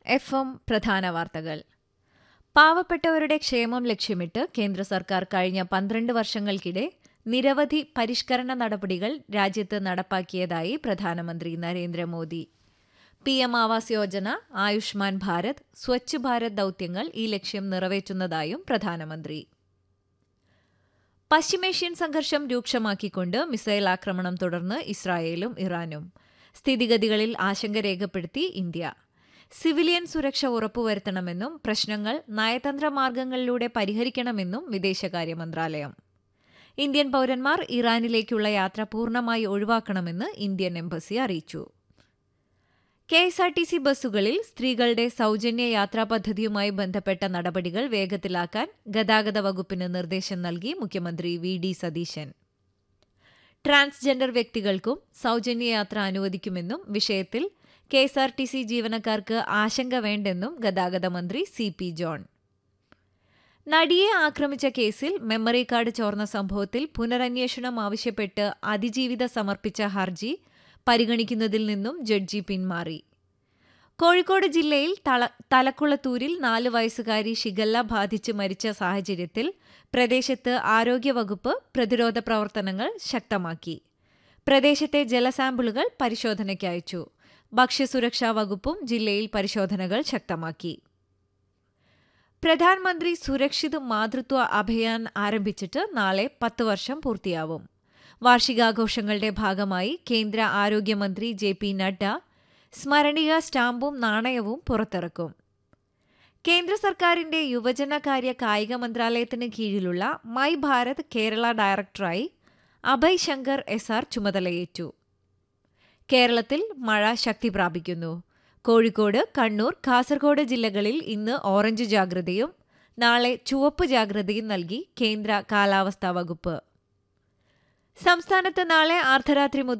F M പ്രധാന വാർത്തകൾ പാവപ്പെട്ടവരുടെ ക്ഷേമം ലക്ഷ്യമിട്ട് കേന്ദ്ര സർക്കാർ കഴിഞ്ഞ പന്ത്രണ്ട് വർഷങ്ങൾക്കിടെ നിരവധി പരിഷ്കരണ നടപടികൾ രാജ്യത്ത് നടപ്പാക്കിയതായി പ്രധാനമന്ത്രി നരേന്ദ്രമോദി പി എം ആവാസ് യോജന ആയുഷ്മാൻ ഭാരത് സ്വച്ഛ് ഭാരത് ദൌത്യങ്ങൾ ഈ ലക്ഷ്യം നിറവേറ്റുന്നതായും പ്രധാനമന്ത്രി പശ്ചിമേഷ്യൻ സംഘർഷം രൂക്ഷമാക്കിക്കൊണ്ട് മിസൈൽ ആക്രമണം തുടർന്ന് ഇസ്രായേലും ഇറാനും സ്ഥിതിഗതികളിൽ ആശങ്ക രേഖപ്പെടുത്തി ഇന്ത്യ സിവിലിയൻ സുരക്ഷ ഉറപ്പുവരുത്തണമെന്നും പ്രശ്നങ്ങൾ നയതന്ത്ര മാർഗങ്ങളിലൂടെ പരിഹരിക്കണമെന്നും വിദേശകാര്യ മന്ത്രാലയം ഇന്ത്യൻ പൌരന്മാർ ഇറാനിലേക്കുള്ള യാത്ര പൂർണ്ണമായി ഒഴിവാക്കണമെന്ന് ഇന്ത്യൻ എംബസി അറിയിച്ചു K S R T C ബസ്സുകളിൽ സ്ത്രീകളുടെ സൗജന്യ യാത്രാ പദ്ധതിയുമായി ബന്ധപ്പെട്ട നടപടികൾ വേഗത്തിലാക്കാൻ ഗതാഗത വകുപ്പിന് നിർദ്ദേശം നൽകി മുഖ്യമന്ത്രി വി ഡി സതീശൻ ട്രാൻസ്ജെൻഡർ വ്യക്തികൾക്കും സൗജന്യ യാത്ര അനുവദിക്കുമെന്നും വിഷയത്തിൽ K S R T C ജീവനക്കാർക്ക് ആശങ്ക വേണ്ടെന്നും ഗതാഗത മന്ത്രി സി പി ജോൺ നടിയെ ആക്രമിച്ച കേസിൽ മെമ്മറി കാർഡ് ചോർന്ന സംഭവത്തിൽ പുനരന്വേഷണം ആവശ്യപ്പെട്ട് അതിജീവിത സമർപ്പിച്ച ഹർജി പരിഗണിക്കുന്നതിൽ നിന്നും ജഡ്ജി പിന്മാറി കോഴിക്കോട് ജില്ലയിൽ തള തലക്കുളത്തൂരിൽ നാല് വയസ്സുകാരി ഷിഗല്ല ബാധിച്ച് മരിച്ച സാഹചര്യത്തിൽ പ്രദേശത്ത് ആരോഗ്യവകുപ്പ് പ്രതിരോധ പ്രവർത്തനങ്ങൾ ശക്തമാക്കി പ്രദേശത്തെ ജലസാമ്പിളുകൾ പരിശോധനയ്ക്ക് അയച്ചു ഭക്ഷ്യസുരക്ഷാ വകുപ്പും ജില്ലയിൽ പരിശോധനകൾ ശക്തമാക്കി പ്രധാനമന്ത്രി സുരക്ഷിത് മാതൃത്വ അഭിയാൻ ആരംഭിച്ചിട്ട് നാളെ പത്ത് വർഷം പൂർത്തിയാവും വാർഷികാഘോഷങ്ങളുടെ ഭാഗമായി കേന്ദ്ര ആരോഗ്യമന്ത്രി ജെ പി നഡ്ഡ സ്മരണിക സ്റ്റാമ്പും നാണയവും പുറത്തിറക്കും കേന്ദ്ര സർക്കാരിന്റെ യുവജനകാര്യ കായിക മന്ത്രാലയത്തിന് കീഴിലുള്ള മൈ ഭാരത് കേരള ഡയറക്ടറായി അഭയ് ശങ്കർ എസ് ആർ ചുമതലയേറ്റു കേരളത്തിൽ മഴ ശക്തി പ്രാപിക്കുന്നു കോഴിക്കോട് കണ്ണൂർ കാസർഗോഡ് ജില്ലകളിൽ ഇന്ന് ഓറഞ്ച് ജാഗ്രതയും നാളെ ചുവപ്പ് ജാഗ്രതയും നൽകി കേന്ദ്ര കാലാവസ്ഥാ വകുപ്പ് സംസ്ഥാനത്ത് നാളെ അർദ്ധരാത്രി മുതൽ